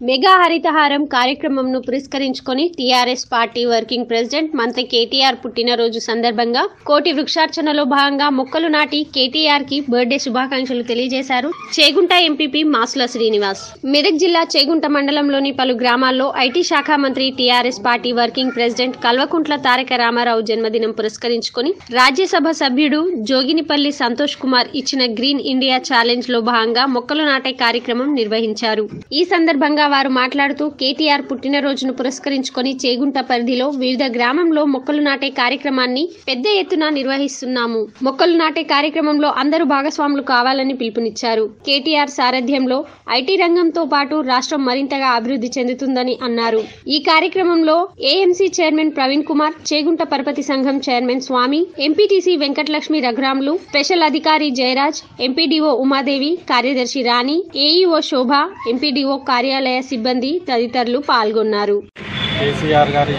mega Harithaharam కార్యక్రమంను పురస్కరించుకొని TRS party working president మంత్రి కేటీఆర్ పుట్టినరోజు సందర్భంగా కోటి వృక్షార్చనలో భాగంగా మొక్కలు నాటి కేటీఆర్ కి బర్త్డే శుభాకాంక్షలు తెలియజేశారు చేగుంట ఎంపీపీ మాసుల శ్రీనివాస్ మెదక్ జిల్లా చేగుంట మండలంలోని పలు గ్రామాల్లో ఐటీ శాఖ మంత్రి TRS party working president Kalvakuntla Taraka Rama Rao జన్మదినం పురస్కరించుకొని రాజ్యసభ సభ్యుడు జోగినిపల్లి సంతోష్ కుమార్ ఇచ్చిన గ్రీన్ ఇండియా ఛాలెంజ్ లో భాగంగా మొక్కలు నాటే కార్యక్రమం నిర్వహించారు ఈ సందర్భంగా వారు మాట్లాడుతూ కేటీఆర్ పుట్టినరోజును పురస్కరించుకొని చేగుంట పరిధిలో వివిధ గ్రామంలో మొక్కలు నాటే కార్యక్రమాన్ని పెద్ద ఎత్తున నిర్వహిస్తున్నాము మొక్కలు నాటే కార్యక్రమంలో అందరూ భాగస్వాములు కావాలని పిలుపునిచ్చారు కేటీఆర్ సారథ్యంలో ఐటీ రంగంతో పాటు రాష్ట్రం మరింతగా అభివృద్ధి చెందుతుందని అన్నారు ఈ కార్యక్రమంలో ఏఎంసీ చైర్మన్ ప్రవీణ్ కుమార్ చేగుంట పరపతి సంఘం chairman Swamy MPTC Venkatalakshmi Raghuramulu special అధికారి జయరాజ్ ఎంపీడీఓ ఉమాదేవి కార్యదర్శి రాణి ఏఈఓ శోభ ఎంపీడీఓ కార్యాలయ సిబ్బంది తదితరులు పాల్గొన్నారు కేసీఆర్ గారి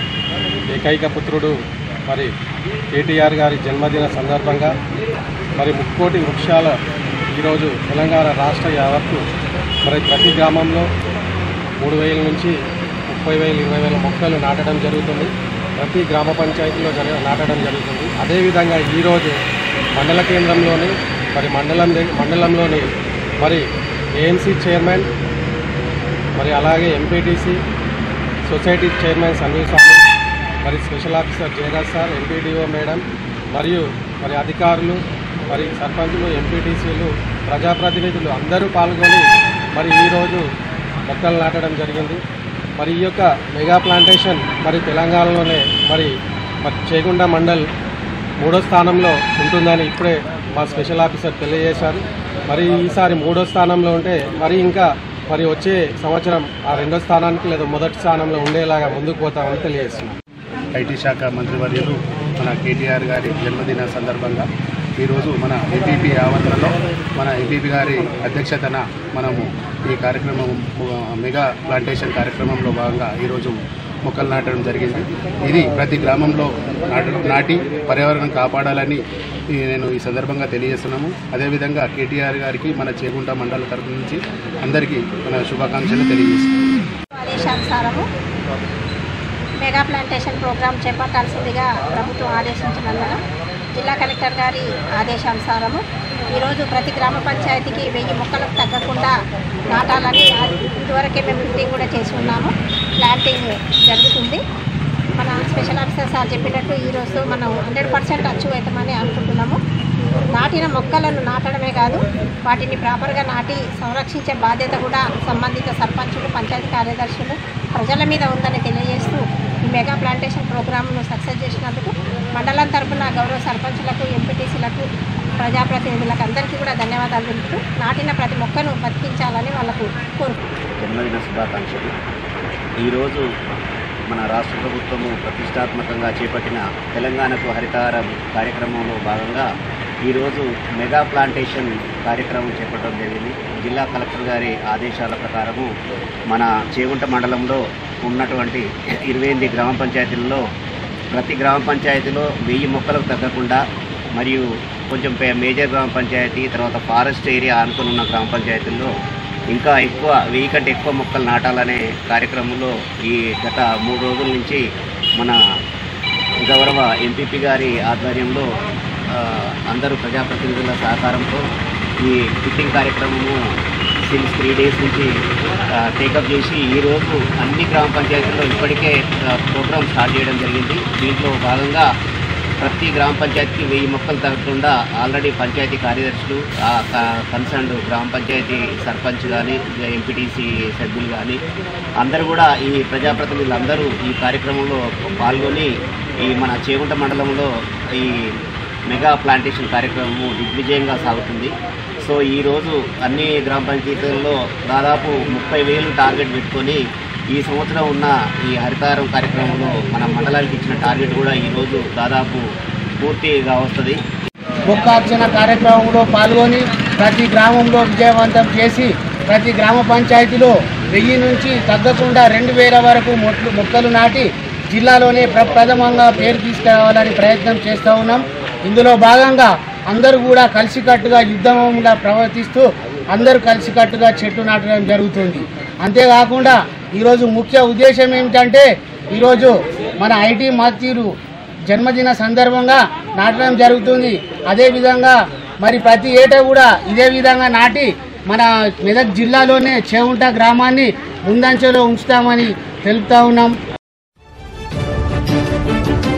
ఏకైక పుత్రుడు మరి కేటీఆర్ గారి జన్మదిన సందర్భంగా మరి ముక్కోటి వృక్షాల ఈరోజు తెలంగాణ రాష్ట్ర యావత్తు మరి ప్రతి గ్రామంలో మూడు వేల నుంచి ముప్పై వేల ఇరవై వేల మొక్కలు నాటడం జరుగుతుంది ప్రతి గ్రామ పంచాయతీలో జరగ నాటడం జరుగుతుంది అదేవిధంగా ఈరోజు మండల కేంద్రంలోని మరి మండలం ద- మండలంలోని మరి ఏఎంసీ చైర్మన్ మరి అలాగే MPTC society chairman Sanjay Swamy మరి special officer Jayaraj sir MPDO madam మరియు మరి అధికారులు మరి సర్పంచులు ఎంపీటీసీలు ప్రజాప్రతినిధులు అందరూ పాల్గొని మరి ఈరోజు మొక్కలు నాటడం జరిగింది మరి ఈ యొక్క మెగా ప్లాంటేషన్ మరి తెలంగాణలోనే మరి మరి చేగుండ మండల్ మూడో స్థానంలో ఉంటుందని ఇప్పుడే మా స్పెషల్ ఆఫీసర్ తెలియజేశారు మరి ఈసారి మూడో స్థానంలో ఉంటే మరి ఇంకా మరి వచ్చే సంవత్సరం ఆ రెండో స్థానానికి లేదా మొదటి స్థానంలో ఉండేలాగా ముందుకు పోతామని తెలియజేస్తున్నాం ఐటీ శాఖ మంత్రివర్యులు మన కేటీఆర్ గారి జన్మదిన సందర్భంగా ఈరోజు మన ఎంపీపీ ఆవరణలో మన ఎంపీపీ గారి అధ్యక్షతన మనము ఈ కార్యక్రమం ఆ, మెగా ప్లాంటేషన్ కార్యక్రమంలో భాగంగా ఈరోజు మొక్కలు నాటడం జరిగింది ఇది ప్రతి గ్రామంలో నాట నాటి పర్యావరణం కాపాడాలని ఈ నేను ఈ సందర్భంగా తెలియజేస్తున్నాము అదేవిధంగా కేటీఆర్ గారికి మన చేగుంట మండల తరపు నుంచి అందరికీ మన శుభాకాంక్షలు తెలియజేస్తున్నాం ఆదేశానుసారము మెగా ప్లాంటేషన్ ప్రోగ్రాం చేపట్టాల్సిందిగా ప్రభుత్వం ఆదేశించినందున జిల్లా కలెక్టర్ గారి ఆదేశానుసారము ఈరోజు ప్రతి గ్రామ పంచాయతీకి వెయ్యి మొక్కలకు తగ్గకుండా నాటాలని ఇదివరకే మేము మీటింగ్ కూడా చేసి ఉన్నాము ప్లాంటింగ్ జరుగుతుంది మన స్పెషల్ ఆఫీసర్ సార్ చెప్పినట్టు ఈరోజు మనం హండ్రెడ్ పర్సెంట్ అచీవ్ అవుతామని అనుకుంటున్నాము నాటిన మొక్కలను నాటడమే కాదు వాటిని ప్రాపర్గా నాటి సంరక్షించే బాధ్యత కూడా సంబంధిత సర్పంచులు పంచాయతీ కార్యదర్శులు ప్రజల మీద ఉందని తెలియజేస్తూ ఈ మెగా ప్లాంటేషన్ ప్రోగ్రామ్ను సక్సెస్ చేసినందుకు మండలం తరపున గౌరవ సర్పంచులకు ఎంపీటీసీలకు ప్రజాప్రతినిధులకు అందరికీ కూడా ధన్యవాదాలు తెలుపుతూ నాటిన ప్రతి మొక్కను బతికించాలని వాళ్ళకు కోరుకుంటున్నాను జన్మదిన శుభాకాంక్షలు ఈరోజు మన రాష్ట్ర ప్రభుత్వము ప్రతిష్టాత్మకంగా చేపట్టిన తెలంగాణకు హరితహారం కార్యక్రమంలో భాగంగా ఈరోజు మెగా ప్లాంటేషన్ కార్యక్రమం చేపట్టడం జరిగింది జిల్లా కలెక్టర్ గారి ఆదేశాల ప్రకారము మన చేగుంట మండలంలో ఉన్నటువంటి ఇరవై ఎనిమిది గ్రామ పంచాయతీలలో ప్రతి గ్రామ పంచాయతీలో వెయ్యి మొక్కలకు తగ్గకుండా మరియు కొంచెం పే- మేజర్ గ్రామ పంచాయతీ తర్వాత ఫారెస్ట్ ఏరియా ఆనుకుని ఉన్న గ్రామ పంచాయతీల్లో ఇంకా ఎక్కువ వెయ్యి కంటే ఎక్కువ మొక్కలు నాటాలనే కార్యక్రమంలో ఈ గత మూడు రోజుల నుంచి మన గౌరవ ఎంపీపీ గారి ఆధ్వర్యంలో ఆ, అందరూ ప్రజాప్రతినిధుల సహకారంతో ఈ ఫిట్టింగ్ కార్యక్రమము సిన్స్ త్రీ డేస్ నుంచి టేకప్ చేసి ఈరోజు అన్ని గ్రామ పంచాయతీల్లో ఇప్పటికే ప్రోగ్రామ్ స్టార్ట్ చేయడం జరిగింది దీంట్లో భాగంగా ప్రతి గ్రామ పంచాయతీకి వెయ్యి మొక్కలు తగ్గకుండా ఆల్రెడీ పంచాయతీ కార్యదర్శులు ఆ క- కన్సర్న్డ్ గ్రామ పంచాయతీ సర్పంచ్ కానీ ఎంపీటీసీ సభ్యులు కానీ అందరూ కూడా ఈ ప్రజాప్రతినిధులు అందరూ ఈ కార్యక్రమంలో పాల్గొని ఈ మన చేగుంట మండలంలో ఈ మెగా ప్లాంటేషన్ కార్యక్రమము దిగ్విజయంగా సాగుతుంది సో ఈరోజు అన్ని గ్రామ పంచాయతీల్లో దాదాపు ముప్పై వేలు టార్గెట్ పెట్టుకొని ఈ సంవత్సరం ఉన్న ఈ హరితారం కార్యక్రమంలో మన మండలానికి ఇచ్చిన టార్గెట్ కూడా ఈరోజు దాదాపు పూర్తిగా వస్తుంది మొక్కార్చన కార్యక్రమంలో పాల్గొని ప్రతి గ్రామంలో విజయవంతం చేసి ప్రతి గ్రామ పంచాయతీలో వెయ్యి నుంచి తగ్గకుండా రెండు వేల వరకు మొట్లు మొక్కలు నాటి జిల్లాలోనే ప్రప్రథమంగా పేరు తీసుకురావాలని ప్రయత్నం చేస్తూ ఉన్నాం ఇందులో భాగంగా అందరూ కూడా కలిసికట్టుగా యుద్ధంగా ప్రవర్తిస్తూ అందరూ కలిసికట్టుగా చెట్టు నాటడం జరుగుతుంది అంతేకాకుండా ఈరోజు ముఖ్య ఉద్దేశం ఏమిటంటే ఈరోజు మన ఐటీ మాతీరు జన్మదిన సందర్భంగా నాటడం జరుగుతుంది అదేవిధంగా మరి ప్రతి ఏటా కూడా ఇదే విధంగా నాటి మన మెదక్ జిల్లాలోనే చేవుంట గ్రామాన్ని ముందంచెలో ఉంచుతామని తెలుపుతా ఉన్నాం